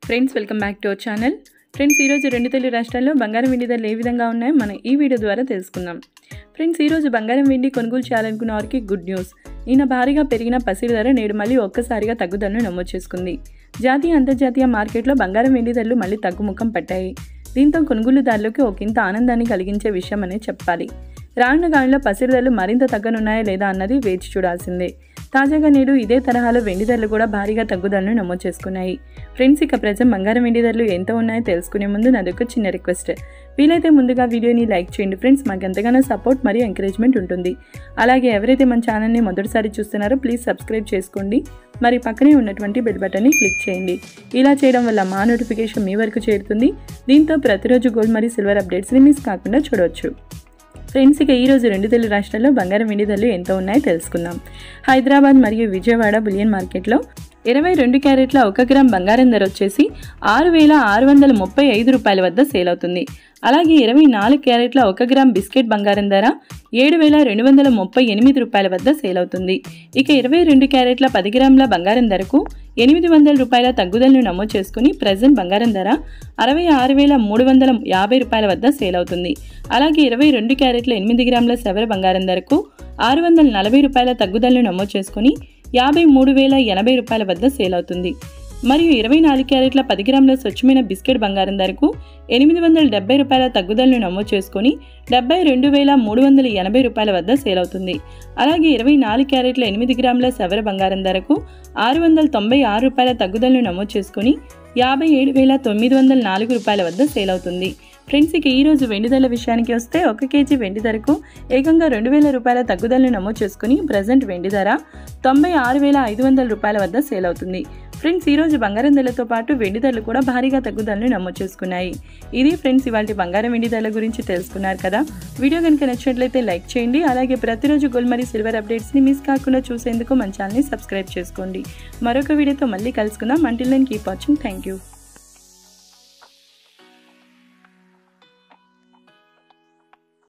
friends welcome back to our channel friends ఈరోజు రెండు తెలుగు రాష్ట్రాల్లో బంగారం వెండి ధరలు ఏ విధంగా ఉన్నాయో మనం ఈ వీడియో ద్వారా తెలుసుకుందాం ఫ్రెండ్స్ ఈరోజు బంగారం వెండి కొనుగోలు చేయాలనుకున్న వారికి గుడ్ న్యూస్ ఈయన భారీగా పెరిగిన పసిడి ధర నేడు మళ్ళీ ఒక్కసారిగా తగ్గుదలను నమోదు చేసుకుంది జాతీయ అంతర్జాతీయ మార్కెట్లో బంగారం వెండి ధరలు మళ్ళీ తగ్గుముఖం పట్టాయి దీంతో కొనుగోలుదారులకు ఒకంత ఆనందాన్ని కలిగించే విషయం అనే చెప్పాలి రానున్న కాలంలో పసిడి ధరలు మరింత తగ్గనున్నాయా లేదా అన్నది వేచి చూడాల్సిందే తాజాగా నేడు ఇదే తరహాలో వెండి ధరలు కూడా భారీగా తగ్గుదలను నమోదు చేసుకున్నాయి ఫ్రెండ్స్ ఇక ప్రజెంట్ బంగారం వెండి ధరలు ఎంత ఉన్నాయో తెలుసుకునే ముందు నాదొక చిన్న రిక్వెస్ట్ వీలైతే ముందుగా వీడియోని లైక్ చేయండి ఫ్రెండ్స్ మాకు ఎంతగానో సపోర్ట్ మరియు ఎంకరేజ్మెంట్ ఉంటుంది అలాగే ఎవరైతే మన ఛానల్ని మొదటిసారి చూస్తున్నారో ప్లీజ్ సబ్స్క్రైబ్ చేసుకోండి మరి పక్కనే ఉన్నటువంటి బెల్ బటన్ని క్లిక్ చేయండి ఇలా చేయడం వల్ల మా నోటిఫికేషన్ మీ వరకు చేరుతుంది దీంతో ప్రతిరోజు గోల్డ్ మరియు సిల్వర్ అప్డేట్స్ని మిస్ కాకుండా చూడవచ్చు ఫ్రెండ్స్ ఇక ఈరోజు రెండు తెలుగు రాష్ట్రాల్లో బంగారం వెండి ధరలు ఎంత ఉన్నాయో తెలుసుకుందాం హైదరాబాద్ మరియు విజయవాడ బులియన్ మార్కెట్లో ఇరవై రెండు క్యారెట్ల ఒక గ్రామ్ బంగారం ధర వచ్చేసి ఆరు వేల ఆరు వందల ముప్పై ఐదు రూపాయల వద్ద సేల్ అవుతుంది అలాగే ఇరవై నాలుగు క్యారెట్ల ఒక గ్రామ్ బిస్కెట్ బంగారం ధర ఏడు వేల రెండు వందల ముప్పై ఎనిమిది రూపాయల వద్ద సేల్ అవుతుంది ఇక ఇరవై రెండు క్యారెట్ల పది గ్రాముల బంగారం ధరకు ఎనిమిది వందల రూపాయల తగ్గుదలను నమోదు చేసుకుని ప్రజెంట్ బంగారం ధర అరవై ఆరు వేల మూడు వందల యాభై రూపాయల వద్ద సేల్ అవుతుంది అలాగే ఇరవై రెండు క్యారెట్ల ఎనిమిది గ్రాముల సెవర బంగారం ధరకు ఆరు వందల నలభై రూపాయల తగ్గుదలను నమోదు చేసుకుని యాభై మూడు వేల ఎనభై రూపాయల వద్ద సేల్ అవుతుంది మరియు ఇరవై నాలుగు క్యారెట్ల పది గ్రాముల స్వచ్ఛమైన బిస్కెట్ బంగారం ధరకు ఎనిమిది వందల డెబ్బై రూపాయల తగ్గుదలను నమోదు చేసుకుని డెబ్బై రెండు వేల మూడు వందల ఎనభై రూపాయల వద్ద సేల్ అవుతుంది అలాగే ఇరవై నాలుగు క్యారెట్ల ఎనిమిది గ్రాముల సవర బంగారం ధరకు ఆరు వందల తొంభై ఆరు రూపాయల తగ్గుదలను నమోదు చేసుకుని యాభై ఏడు వేల తొమ్మిది వందల నాలుగు రూపాయల వద్ద సేల్ అవుతుంది ఫ్రెండ్స్ ఇక ఈ రోజు వెండి ధరల విషయానికి వస్తే ఒక కేజీ వెండి ధరకు ఏకంగా రెండు వేల రూపాయల తగ్గుదలను నమోదు చేసుకుని ప్రజెంట్ వెండి ధర తొంభై ఆరు వేల ఐదు వందల రూపాయల వద్ద సేల్ అవుతుంది ఫ్రెండ్స్ ఈ రోజు బంగారం ధరలతో పాటు వెండి ధరలు కూడా భారీగా తగ్గుదలను నమోదు చేసుకున్నాయి ఇది ఫ్రెండ్స్ ఇవాళ బంగారం వెండి ధరల గురించి తెలుసుకున్నారు కదా వీడియో కనుక నచ్చినట్లయితే లైక్ చేయండి అలాగే ప్రతిరోజు గోల్డ్ మరియు సిల్వర్ అప్డేట్స్ని మిస్ కాకుండా చూసేందుకు మన ఛానల్ని సబ్స్క్రైబ్ చేసుకోండి మరొక వీడియోతో మళ్ళీ కలుసుకుందాం అంటిల్ నేను కీప్ వాచింగ్ థ్యాంక్ యూ